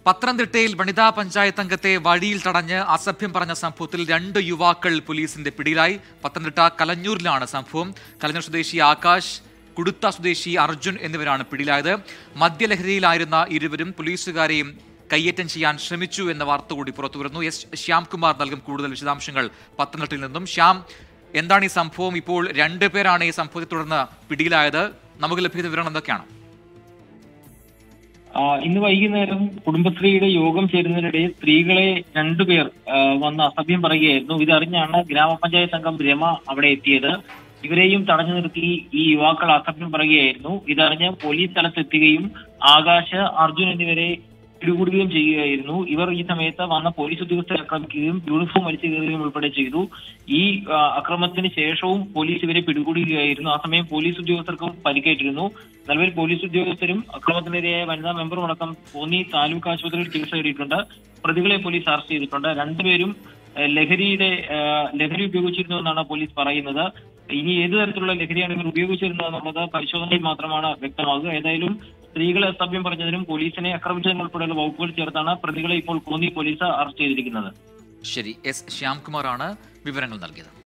പത്തനംതിട്ടയിൽ വനിതാ പഞ്ചായത്ത് അംഗത്തെ വഴിയിൽ തടഞ്ഞ് അസഭ്യം പറഞ്ഞ സംഭവത്തിൽ രണ്ട് യുവാക്കൾ പോലീസിന്റെ പിടിയിലായി പത്തനംതിട്ട കലഞ്ഞൂരിലാണ് സംഭവം കലഞ്ഞൂർ സ്വദേശി ആകാശ് കുടുത്ത സ്വദേശി അർജുൻ എന്നിവരാണ് പിടിയിലായത് മദ്യലഹരിയിലായിരുന്ന ഇരുവരും പോലീസുകാരെയും കയ്യേറ്റം ചെയ്യാൻ ശ്രമിച്ചു എന്ന വാർത്ത കൂടി പുറത്തുവരുന്നു എസ് ശ്യാംകുമാർ നൽകും കൂടുതൽ വിശദാംശങ്ങൾ പത്തനംതിട്ടയിൽ നിന്നും ശ്യാം എന്താണ് ഈ സംഭവം ഇപ്പോൾ രണ്ടുപേരാണ് ഈ സംഭവത്തെ തുടർന്ന് പിടിയിലായത് നമുക്ക് ലഭിക്കുന്ന വിവരണം എന്തൊക്കെയാണ് ആ, ഇന്ന് വൈകുന്നേരം കുടുംബശ്രീയുടെ യോഗം ചേരുന്നതിനിടെ സ്ത്രീകളെ രണ്ടുപേർ ആ, വന്ന് അസഭ്യം പറയുകയായിരുന്നു ഇതറിഞ്ഞാണ് ഗ്രാമപഞ്ചായത്ത് അംഗം രമ അവിടെ എത്തിയത് ഇവരെയും തടഞ്ഞു നിർത്തി ഈ യുവാക്കൾ അസഭ്യം പറയുകയായിരുന്നു ഇതറിഞ്ഞ് പോലീസ് സ്ഥലത്തെത്തുകയും ആകാശ് അർജുൻ എന്നിവരെ പിടികൂടുകയും ചെയ്യുകയായിരുന്നു ഇവർ ഈ സമയത്ത് വന്ന പോലീസ് ഉദ്യോഗസ്ഥരെ ആക്രമിക്കുകയും യൂണിഫോം വലിച്ചു കയറുകയും ഉൾപ്പെടെ ചെയ്തു ഈ ആ, അക്രമത്തിന് ശേഷവും പോലീസ് ഇവരെ പിടികൂടുകയായിരുന്നു ആ സമയം പോലീസ് ഉദ്യോഗസ്ഥർക്കും പരിക്കേറ്റിരുന്നു നിലവിൽ പോലീസ് ഉദ്യോഗസ്ഥരും അക്രമത്തിനിരയായ വനിതാ മെമ്പറും അടക്കം കോന്നി താലൂക്ക് ആശുപത്രിയിൽ ചികിത്സ തേടിയിട്ടുണ്ട് പ്രതികളെ പോലീസ് അറസ്റ്റ് ചെയ്തിട്ടുണ്ട് രണ്ടുപേരും ഏഹ്, ലഹരിയുടെ ഏഹ്, ലഹരി ഉപയോഗിച്ചിരുന്നു എന്നാണ് പോലീസ് പറയുന്നത് ഇനി ഏത് തരത്തിലുള്ള ലഹരിയാണ് ഇവർ ഉപയോഗിച്ചിരുന്നത് എന്നുള്ളത് പരിശോധനയിൽ മാത്രമാണ് വ്യക്തമാകുക ഏതായാലും സ്ത്രീകളെ അസഭ്യം പറഞ്ഞതിനും പോലീസിനെ ആക്രമിച്ചതിനും ഉൾപ്പെടെയുള്ള വകുപ്പുകൾ ചേർത്താണ് പ്രതികളെ ഇപ്പോൾ കോന്നി പോലീസ് അറസ്റ്റ് ചെയ്തിരിക്കുന്നത് ശരി എസ് ശ്യാംകുമാറാണ് വിവരങ്ങൾ നൽകിയത്